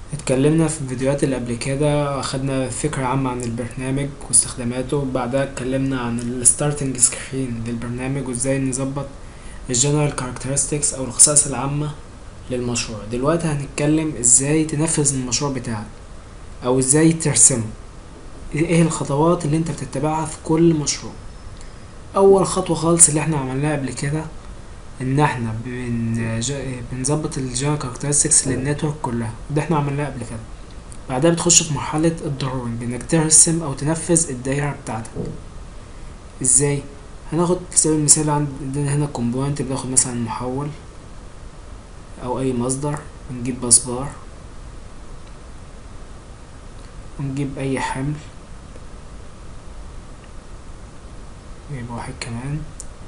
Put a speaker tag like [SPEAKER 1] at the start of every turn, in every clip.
[SPEAKER 1] اتكلمنا في الفيديوهات اللي قبل كده اخدنا فكرة عامة عن البرنامج واستخداماته بعدها اتكلمنا عن الستارتنج سكرين للبرنامج وازاي نظبط الجنرال كاركترستكس او الخصائص العامة للمشروع دلوقتي هنتكلم ازاي تنفذ المشروع بتاعك او ازاي ترسمه ايه الخطوات اللي انت بتتبعها في كل مشروع اول خطوة خالص اللي احنا عملناها قبل كده ان احنا بن... ج- بنظبط الجنرال كاركترستكس للنتورك كلها ده احنا عملناه قبل كده بعدها بتخش في مرحلة الدروينج انك ترسم او تنفذ الدايرة بتاعتك ازاي هناخد على سبيل المثال عندنا هنا كومبوننت بناخد مثلا محول او اي مصدر ونجيب بسبار ونجيب اي حمل يبقى واحد كمان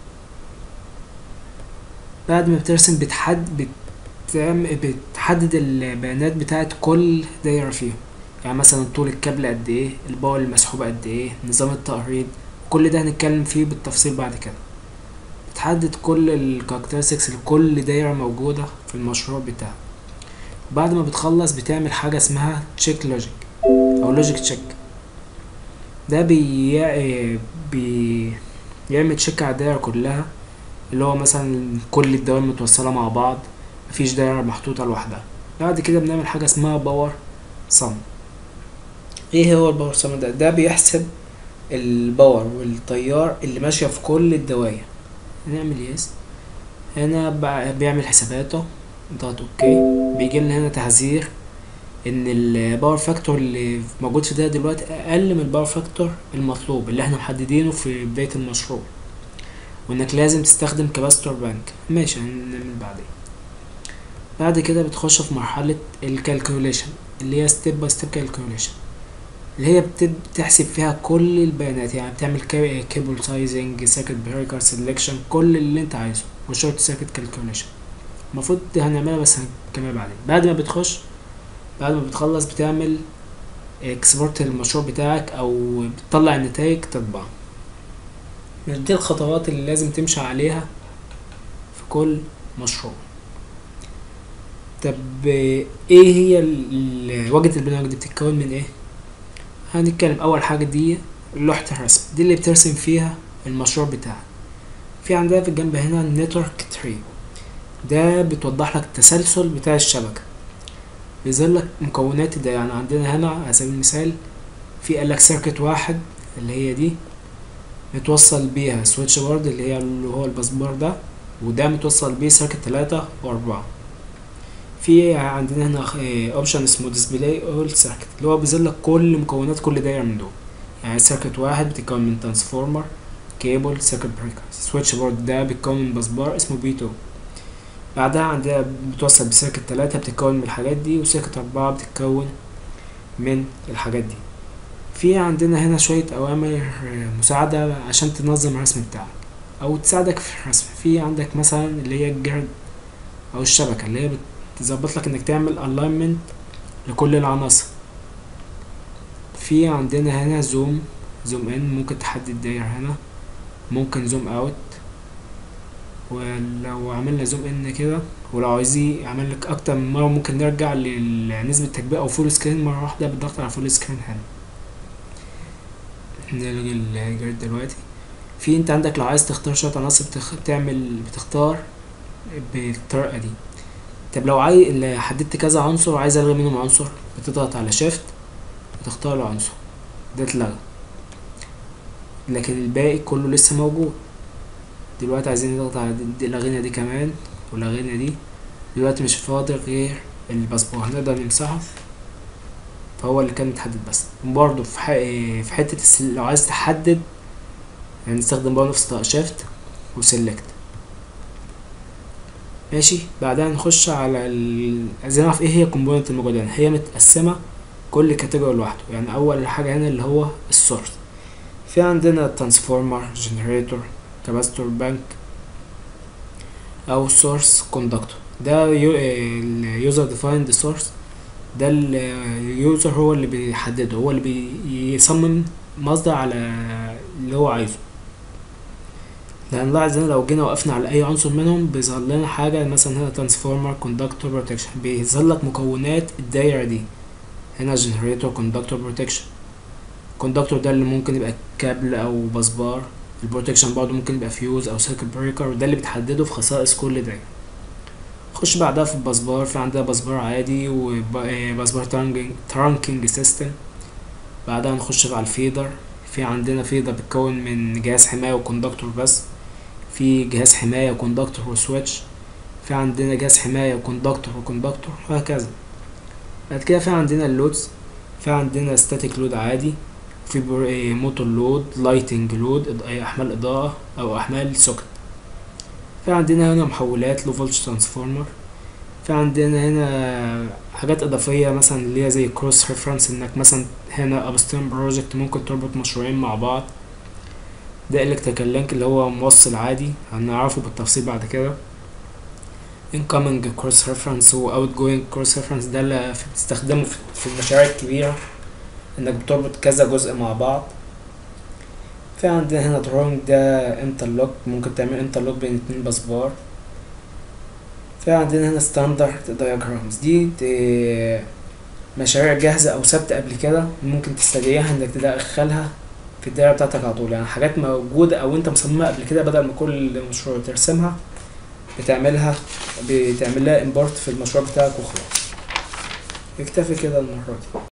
[SPEAKER 1] بعد ما بترسم بتحد بتعمل بتحدد البيانات بتاعت كل دايرة فيهم يعني مثلا طول الكابل قد ايه الباور المسحوبة قد ايه نظام التقريض كل ده هنتكلم فيه بالتفصيل بعد كده بتحدد كل الكاركترستكس لكل دايرة موجودة في المشروع بتاعك بعد ما بتخلص بتعمل حاجة اسمها تشيك لوجيك او لوجيك تشيك ده بي... بي... يعمل تشيك على الدايرة كلها اللي هو مثلا كل الدوائر متوصلة مع بعض مفيش دايرة محطوطة لوحدها بعد كده بنعمل حاجة اسمها باور سم ايه هو الباور سم ده ده بيحسب الباور والتيار اللي ماشية في كل الدوائر هنعمل يس هنا بع- بيعمل حساباته ضغط اوكي بيجي لنا هنا تحذير ان الباور فاكتور اللي موجود في ده دلوقتي اقل من الباور فاكتور المطلوب اللي احنا محددينه في بداية المشروع وانك لازم تستخدم كاباستور بانك ماشي هنعمل بعدين بعد كده بتخش في مرحلة الكالكوليشن اللي هي ستيب باي ستيب كالكوليشن اللي هي بتب- بتحسب فيها كل البيانات يعني بتعمل كيبل سايزنج سيركت بريكر سيلكشن كل اللي انت عايزه وشورت سيركت كالكوليشن المفروض هنعملها بس هنكملها بعدين بعد ما بتخش بعد ما بتخلص بتعمل اكسبورت المشروع بتاعك او بتطلع النتائج تطبعها دي الخطوات اللي لازم تمشي عليها في كل مشروع طب ايه هي ال- ال- واجهة البرنامج دي بتتكون من ايه هنتكلم اول حاجة دي لوحة الرسم دي اللي بترسم فيها المشروع بتاعك في عندنا في الجنب هنا النتورك تري ده بتوضح لك التسلسل بتاع الشبكة بيظهر لك مكونات ده يعني عندنا هنا على سبيل المثال في قال لك سيركت واحد اللي هي دي متوصل بيها سويتش بورد اللي هي اللي هو الباسبور ده وده متوصل بيه سيركت تلاتة وأربعة في عندنا هنا اوبشن اسمه ديسبلاي اول سيركت اللي هو بيظهر لك كل مكونات كل دايرة من دول يعني سيركت واحد بتتكون من ترانسفورمر كيبل سيركت بريكر سويتش بورد ده بيتكون من باسبار اسمه بي 2 بعدها عندنا بتوصل بسيركت تلاتة بتتكون من الحاجات دي وسيركت أربعة بتتكون من الحاجات دي في عندنا هنا شوية أوامر مساعدة عشان تنظم الرسم بتاعك أو تساعدك في الرسم في عندك مثلا اللي هي الجرد أو الشبكة اللي هي بتظبط لك إنك تعمل alignment لكل العناصر في عندنا هنا زوم زوم ان ممكن تحدد داير هنا ممكن زوم اوت ولو عملنا زوم ان كده ولو عايزين يعمل لك اكتر من مره ممكن نرجع لنسبه تكبير او فول سكرين مره واحده بالضغط على فول سكرين هنا نلغي الجريد دلوقتي في انت عندك لو عايز تختار شويه عناصر بتخ... تعمل بتختار بالطريقه دي طب لو عايز حددت كذا عنصر وعايز الغي منهم عنصر بتضغط على شيفت وتختار له عنصر ده اتلغى لكن الباقي كله لسه موجود دلوقتي عايزين نضغط على دي لغينا دي كمان ولغينا دي دلوقتي مش فاضل غير الباسبور هنقدر نمسحه فهو اللي كان متحدد بس برضه في ح... في حتة السل... لو عايز تحدد يعني نستخدم برضه في شيفت وسيلكت ماشي بعدها نخش على ال... عايزين نعرف ايه هي الكومبوننت الموجودة هنا هي متقسمة كل كاتيجوري لوحده يعني اول حاجة هنا اللي هو السورس في عندنا ترانسفورمر جنريتور كاباستور بانك او سورس كوندكتور ده اليوزر ديفايند سورس ده اليوزر هو اللي بيحدده هو اللي بيصمم مصدر على اللي هو عايزه هنلاحظ هنا لو جينا وقفنا على اي عنصر منهم بيظهر لنا حاجة مثلا هنا ترانسفورمر كوندكتور بروتكشن بيظهر لك مكونات الدايرة دي هنا جنريتور كوندكتور بروتكشن الكوندكتور ده اللي ممكن يبقى كابل او بسبار البروتكشن برضه ممكن يبقى فيوز او سيركت بريكر وده اللي بتحدده في خصائص كل دايرة خش بعدها في البسبار في عندنا بسبار عادي وبسبار ترانكينج سيستم بعدها نخش على الفيدر في عندنا فيدر بتكون من جهاز حماية وكوندكتور بس في جهاز حماية وكوندكتور وسويتش في عندنا جهاز حماية وكوندكتور وكوندكتور وهكذا بعد كده في عندنا اللودز في عندنا ستاتيك لود عادي في موتور لود لايتنج لود احمال اضاءة او احمال سوكت في عندنا هنا محولات لو فولتج ترانسفورمر في عندنا هنا حاجات اضافيه مثلا اللي هي زي كروس ريفرنس انك مثلا هنا ابستريم بروجكت ممكن تربط مشروعين مع بعض ده الكتريكال لينك اللي هو موصل عادي هنعرفه بالتفصيل بعد كده incoming cross reference و outgoing cross reference ده اللي بتستخدمه في المشاريع الكبيرة انك بتربط كذا جزء مع بعض في عندنا هنا دروينج ده انترلوك ممكن تعمل انترلوك بين اتنين بسبار في عندنا هنا ستاندرد دايجرامز دي مشاريع جاهزة أو ثابتة قبل كده ممكن تستدعيها إنك تدخلها في الدايرة بتاعتك على طول يعني حاجات موجودة أو أنت مصممها قبل كده بدل ما كل مشروع ترسمها بتعملها بتعمل لها امبورت في المشروع بتاعك وخلاص يكتفي كده المرة دي